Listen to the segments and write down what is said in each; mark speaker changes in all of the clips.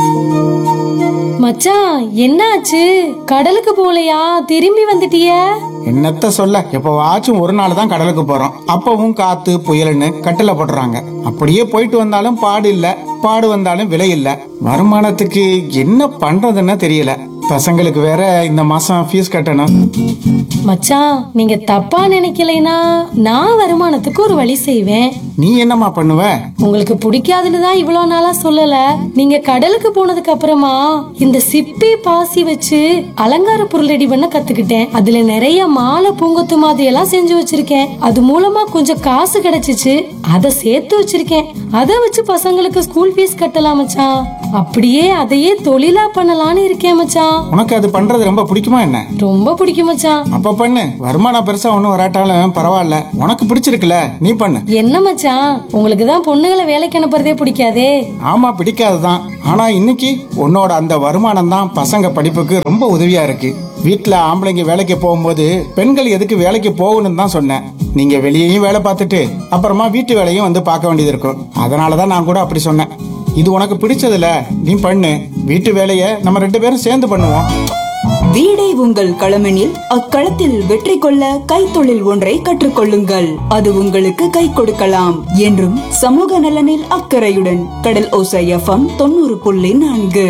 Speaker 1: மச்சான் என்னாச்சு கடலுக்கு போலையா திரும்பி வந்துட்டிய
Speaker 2: என்னத்த சொல்ல எப்பவாச்சும் ஒரு நாள் தான் கடலுக்கு போறோம் அப்பவும் காத்து புயல்னு கட்டில போடுறாங்க அப்படியே போயிட்டு வந்தாலும் பாடு இல்ல பாடு வந்தாலும் விலை இல்ல வருமானத்துக்கு என்ன பண்றதுன்னு தெரியல பசங்களுக்கு வேற இந்த மாசம் ஃபீஸ் கட்டணும்
Speaker 1: மச்சான் நீங்க தப்பா நினைக்கலைனா நான் வருமானத்துக்கு ஒரு வழி செய்வேன்
Speaker 2: நீ என்னம்மா பண்ணுவ
Speaker 1: உங்களுக்கு பிடிக்காதுன்னு தான் இவ்வளவு நாளா சொல்லல நீங்க கடலுக்கு போனதுக்கு அப்புறமா இந்த சிப்பி பாசி வச்சு அலங்கார பொருள் ரெடி பண்ண கத்துக்கிட்டேன் அதுல நிறைய மாலை பூங்கொத்து மாதிரி எல்லாம் செஞ்சு வச்சிருக்கேன் அது மூலமா கொஞ்சம் காசு கிடைச்சிச்சு அதை சேர்த்து வச்சிருக்கேன் அதை வச்சு பசங்களுக்கு ஸ்கூல் ஃபீஸ் கட்டலாம் மச்சான் அப்படியே அதையே தொழிலா பண்ணலாம்னு இருக்கேன் மச்சான்
Speaker 2: உனக்கு அது பண்றது ரொம்ப பிடிக்குமா என்ன
Speaker 1: ரொம்ப பிடிக்கும் மச்சான்
Speaker 2: அப்ப பண்ணு வருமானம் பெருசா ஒண்ணும் வராட்டாலும் பரவாயில்ல உனக்கு பிடிச்சிருக்குல நீ பண்ணு
Speaker 1: என்ன மச்சான் உங்களுக்கு தான் பொண்ணுங்களை வேலைக்கு அனுப்புறதே பிடிக்காதே
Speaker 2: ஆமா பிடிக்காதுதான் ஆனா இன்னைக்கு உன்னோட அந்த வருமானம் தான் பசங்க படிப்புக்கு ரொம்ப உதவியா இருக்கு வீட்ல ஆம்பளைங்க வேலைக்கு போகும்போது பெண்கள் எதுக்கு வேலைக்கு போகணும்னு தான் சொன்னேன் நீங்க வெளியேயும் வேலை பார்த்துட்டு அப்புறமா வீட்டு வேலையும் வந்து பார்க்க வேண்டியது இருக்கும் அதனாலதான் நான் கூட அப்படி சொன்னேன் இது உனக்கு பிடிச்சதுல நீ பண்ணு வீட்டு வேலையை நம்ம ரெண்டு பேரும் சேர்ந்து பண்ணுவோம்
Speaker 3: வீடே உங்கள் களமெனில் அக்களத்தில் வெற்றி கொள்ள கைத்தொழில் ஒன்றை கற்றுக்கொள்ளுங்கள் அது உங்களுக்கு கை கொடுக்கலாம் என்றும் சமூக நலனில் அக்கறையுடன் கடல் ஓசை எஃப்எம் தொண்ணூறு புள்ளி நான்கு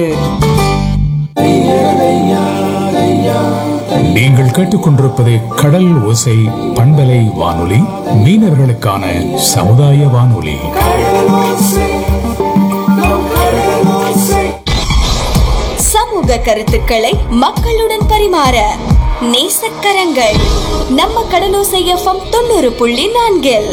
Speaker 4: நீங்கள் கேட்டுக்கொண்டிருப்பது கடல் ஓசை பண்பலை வானொலி மீனவர்களுக்கான சமுதாய வானொலி
Speaker 5: சமூக கருத்துக்களை மக்களுடன் பரிமாற நேசக்கரங்கள் நம்ம கடலோசை எஃப்எம் தொண்ணூறு புள்ளி நான்கில்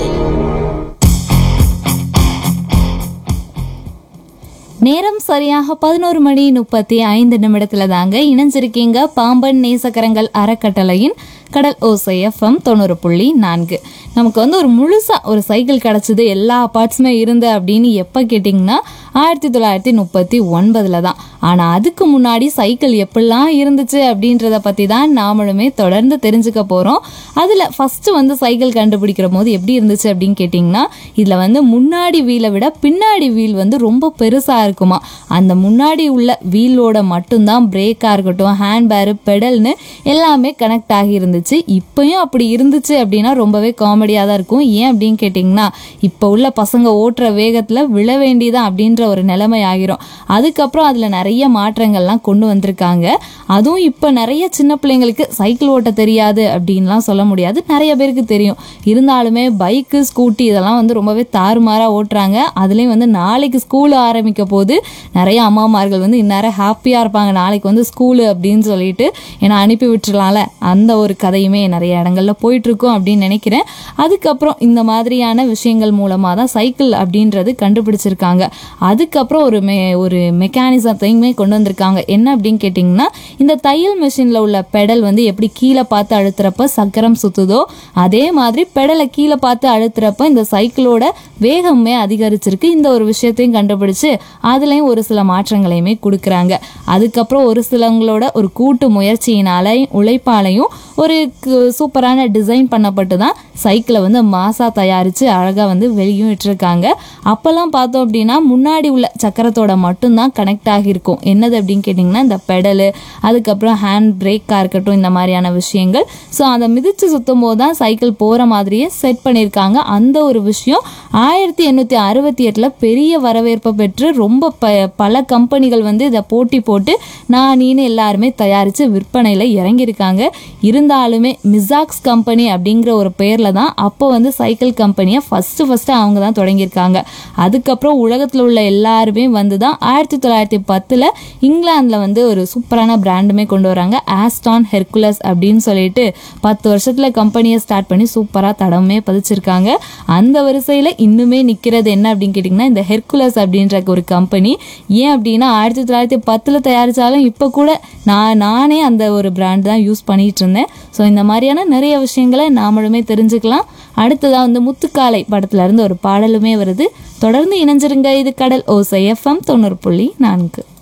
Speaker 6: நேரம் சரியாக பதினோரு மணி முப்பத்தி ஐந்து நிமிடத்துல தாங்க இணைஞ்சிருக்கீங்க பாம்பன் நேசக்கரங்கள் அறக்கட்டளையின் கடல் ஓசை எஃப்எம் தொண்ணூறு புள்ளி நான்கு நமக்கு வந்து ஒரு முழுசா ஒரு சைக்கிள் கிடைச்சது எல்லா பார்ட்ஸுமே இருந்து அப்படின்னு எப்போ கேட்டிங்கன்னா ஆயிரத்தி தொள்ளாயிரத்தி முப்பத்தி ஒன்பதுல தான் ஆனால் அதுக்கு முன்னாடி சைக்கிள் எப்படிலாம் இருந்துச்சு அப்படின்றத பற்றி தான் நாமளுமே தொடர்ந்து தெரிஞ்சுக்க போகிறோம் அதில் ஃபஸ்ட்டு வந்து சைக்கிள் கண்டுபிடிக்கிற போது எப்படி இருந்துச்சு அப்படின்னு கேட்டிங்கன்னா இதில் வந்து முன்னாடி வீலை விட பின்னாடி வீல் வந்து ரொம்ப பெருசாக இருக்குமா அந்த முன்னாடி உள்ள வீலோட மட்டும்தான் பிரேக்காக இருக்கட்டும் ஹேண்ட் பேரு பெடல்னு எல்லாமே கனெக்ட் ஆகி இருந்துச்சு இப்பயும் அப்படி இருந்துச்சு அப்படின்னா ரொம்பவே காமெடியாக தான் இருக்கும் ஏன் அப்படின்னு கேட்டிங்கன்னா இப்போ உள்ள பசங்க ஓட்டுற வேகத்தில் விழ வேண்டியதான் அப்படின்ற ஒரு நிலைமை ஆகிரும் அதுக்கப்புறம் அதில் நிறைய மாற்றங்கள்லாம் கொண்டு வந்திருக்காங்க அதுவும் இப்போ நிறைய சின்ன பிள்ளைங்களுக்கு சைக்கிள் ஓட்ட தெரியாது அப்படின்லாம் சொல்ல முடியாது நிறைய பேருக்கு தெரியும் இருந்தாலுமே பைக்கு ஸ்கூட்டி இதெல்லாம் வந்து ரொம்பவே தாறுமாறாக ஓட்டுறாங்க அதுலேயும் வந்து நாளைக்கு ஸ்கூல் ஆரம்பிக்க போது நிறைய அம்மாமார்கள் வந்து இந்நேரம் ஹாப்பியாக இருப்பாங்க நாளைக்கு வந்து ஸ்கூலு அப்படின்னு சொல்லிட்டு ஏன்னா அனுப்பி விட்டுறலாம்ல அந்த ஒரு கதையுமே நிறைய இடங்கள்ல போயிட்டு இருக்கும் அப்படின்னு நினைக்கிறேன் அதுக்கப்புறம் இந்த மாதிரியான விஷயங்கள் மூலமாக தான் சைக்கிள் அப்படின்றது கண்டுபிடிச்சிருக்காங்க அதுக்கப்புறம் ஒரு மெ ஒரு மெக்கானிசத்தையுமே கொண்டு வந்திருக்காங்க என்ன அப்படின்னு கேட்டிங்கன்னா இந்த தையல் மிஷினில் உள்ள பெடல் வந்து எப்படி கீழே பார்த்து அழுத்துறப்ப சக்கரம் சுத்துதோ அதே மாதிரி பெடலை கீழே பார்த்து அழுத்துறப்ப இந்த சைக்கிளோட வேகமே அதிகரிச்சிருக்கு இந்த ஒரு விஷயத்தையும் கண்டுபிடிச்சு அதுலேயும் ஒரு சில மாற்றங்களையுமே கொடுக்குறாங்க அதுக்கப்புறம் ஒரு சிலவங்களோட ஒரு கூட்டு முயற்சியினாலையும் உழைப்பாலையும் ஒரு கு- சூப்பரான டிசைன் பண்ணப்பட்டு தான் சைக்கிளை வந்து மாசா தயாரித்து அழகாக வந்து வெளியும் விட்டுருக்காங்க அப்போல்லாம் பார்த்தோம் அப்படின்னா முன்னாடி உள்ள சக்கரத்தோட மட்டும்தான் கனெக்ட் ஆகியிருக்கும் என்னது அப்படின்னு கேட்டிங்கன்னா இந்த பெடலு அதுக்கப்புறம் ஹேண்ட் பிரேக்காக இருக்கட்டும் இந்த மாதிரியான விஷயங்கள் ஸோ அதை மிதித்து சுற்றும் போது தான் சைக்கிள் போகிற மாதிரியே செட் பண்ணியிருக்காங்க அந்த ஒரு விஷயம் ஆயிரத்தி எண்ணூற்றி அறுபத்தி எட்டில் பெரிய வரவேற்பை பெற்று ரொம்ப ப பல கம்பெனிகள் வந்து இதை போட்டி போட்டு நான் நீன்னு எல்லாருமே தயாரித்து விற்பனையில் இறங்கியிருக்காங்க இருந்தாலுமே மிசாக்ஸ் கம்பெனி அப்படிங்கிற ஒரு பேரில் தான் அப்போ வந்து சைக்கிள் கம்பெனியை ஃபஸ்ட்டு ஃபஸ்ட்டு அவங்க தான் தொடங்கியிருக்காங்க அதுக்கப்புறம் உலகத்தில் உள்ள எல்லாருமே வந்து தான் ஆயிரத்தி தொள்ளாயிரத்தி பத்தில் இங்கிலாந்தில் வந்து ஒரு சூப்பரான பிராண்டுமே கொண்டு வராங்க ஆஸ்டான் ஹெர்குலஸ் அப்படின்னு சொல்லிட்டு பத்து வருஷத்தில் கம்பெனியை ஸ்டார்ட் பண்ணி சூப்பராக தடமே பதிச்சிருக்காங்க அந்த வரிசையில் இன்னுமே நிற்கிறது என்ன அப்படின்னு கேட்டிங்கன்னா இந்த ஹெர்குலஸ் அப்படின்ற ஒரு கம்பெனி ஏன் அப்படின்னா ஆயிரத்தி தொள்ளாயிரத்தி பத்தில் தயாரித்தாலும் இப்போ கூட நான் நானே அந்த ஒரு பிராண்ட் தான் யூஸ் பண்ணிட்டு இருந்தேன் ஸோ இந்த மாதிரியான நிறைய விஷயங்களை நாமளுமே தெரிஞ்சுக்கலாம் அடுத்ததாக வந்து முத்துக்காலை படத்துல இருந்து ஒரு பாடலுமே வருது தொடர்ந்து இணைஞ்சிருங்க இது கடல் ஓசை எஃப்எம் தொண்ணூறு புள்ளி நான்கு